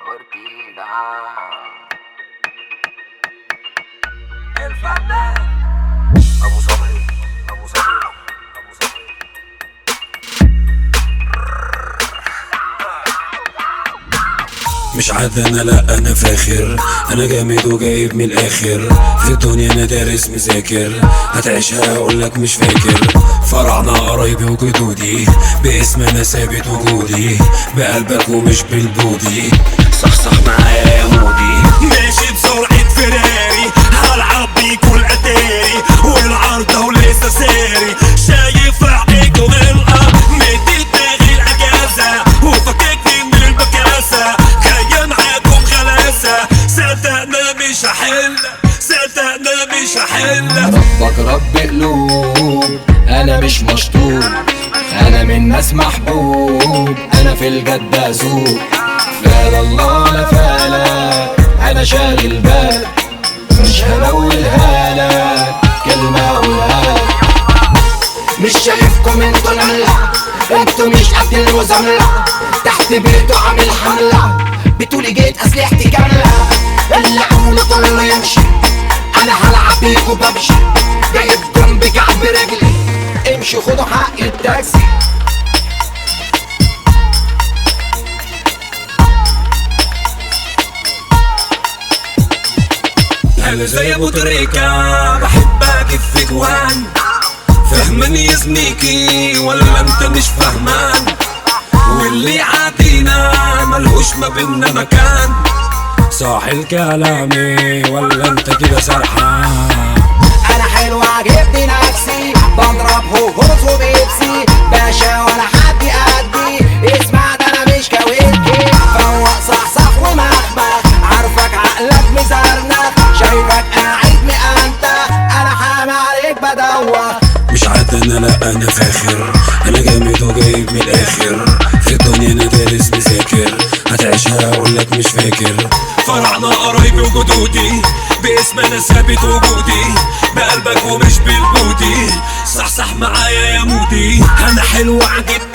Ortega. El Fernando. Abu Sabri, Abu Sabri, Abu Sabri. مش عاد انا لا انا فاخر انا جامد وجايب من الاخر في الدنيا انا دارس مذاكر هتعيشها اقولك مش فاكر فرعنا قرايبي وجدودي باسم انا ثابت وجودي بقلبك ومش بالبودي صحصح معايا يا مودي ماشي بسرعة فراري هلعب بيكوا الاتاري والعرضة ولسه ساري شايف عينكم الارض مدي دماغي الاجازة وفككني من البكاسة جاية معاكم غلاسة صدقنا مش هحل صدقنا مش هحل ربك رب قلوب انا مش مشطوب انا من ناس محبوب انا في الجد ازوق فال الله لا فالك انا شاغل بالك مش هلولها لك كلمة اقولها لك مش شايفكم انتوا نملة انتوا مش قد المزاملة تحت بيته عامل حملة بتقولي جيت اسلحتي كاملة اللي عمله كله يمشي انا هلعب بيكوا بمشي جايبكم بكعب رجلي امشي خدوا حق التاكسي انا زي ابو تريكة بحبك في جوان فهمني يا زميكي ولا انت مش فهمان واللي عادينا ملهوش ما بينا مكان صح كلامي ولا انت كده سرحان انا حلو عجبني نفسي بضرب هوهوز وبيبسي باشا ولا حد قدي اسمع ده انا مش كويتكي فوق صحصح ومخمخ عارفك عقلك مزرنخ شايفك قاعد مأنتخ انا حامي عليك بدوخ مش عاد انا لا انا فاخر انا جامد وجايب من الاخر في الدنيا انا دارس مذاكر هتعيشها اقولك مش فاكر فرعنا قرايبي وجدودي باسم انا ثابت وجودي بقلبك ومش بالبودي صحصح معايا يا مودي انا حلو عجبني